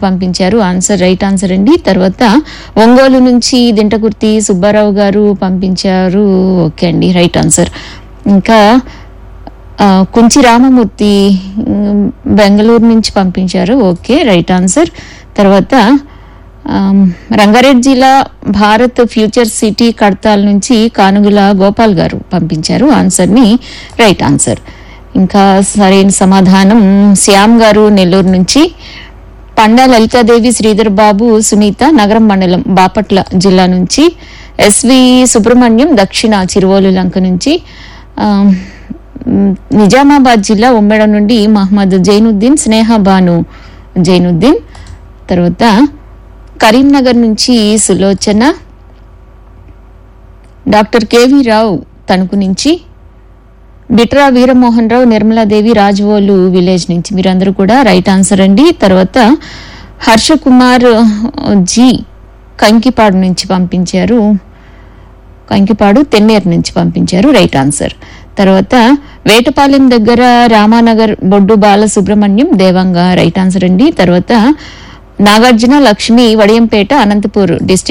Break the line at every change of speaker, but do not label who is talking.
పంపించారు answer right answer అండి తర్వాత ఒంగోలు నుంచి దింటకుర్తి సుబ్బారావు గారు పంపించారు ఓకే అండి రైట్ ఆన్సర్ ఇంకా ఆ, కుంచి రామమూర్తి ఉమ్, బెంగళూరు నుంచి పంపించారు ఓకే రైట్ ఆన్సర్ తర్వాత ఆమ్, రంగారెడ్డి జిల్లా భారత్ ఫ్యూచర్ సిటీ కడతాల్ నుంచి కానుగుల గోపాల్ గారు పంపించారు ఆన్సర్ని రైట్ ఆన్సర్ ఇంకా సరైన సమాధానం శ్యామ్ గారు నెల్లూరు నుంచి పండా లలితాదేవి శ్రీధర్ బాబు సునీత నగరం మండలం బాపట్ల జిల్లా నుంచి ఎస్వి సుబ్రహ్మణ్యం దక్షిణ చిరువోలు లంక నుంచి ఆ, మ్, నిజామాబాద్ జిల్లా ఉమ్మెడ నుండి మహమ్మద్ జైనుద్దీన్ స్నేహ బాను జైనుద్దీన్ తర్వాత కరీంనగర్ నుంచి సులోచన డాక్టర్ కేవీ రావు తణుకు నుంచి బిట్రా వీరమోహన్ రావు నిర్మలాదేవి రాజవోలు విలేజ్ నుంచి మీరందరూ కూడా రైట్ ఆన్సర్ అండి తర్వాత హర్ష కుమార్ జీ కంకిపాడు నుంచి పంపించారు కంకిపాడు తెన్నేరు నుంచి పంపించారు రైట్ ఆన్సర్ తర్వాత వేటపాలెం దగ్గర రామానగర్ బొడ్డు బాలసుబ్రహ్మణ్యం దేవంగా రైట్ ఆన్సర్ అండి తర్వాత నాగార్జున లక్ష్మి వడియంపేట అనంతపూర్ డిస్టిక్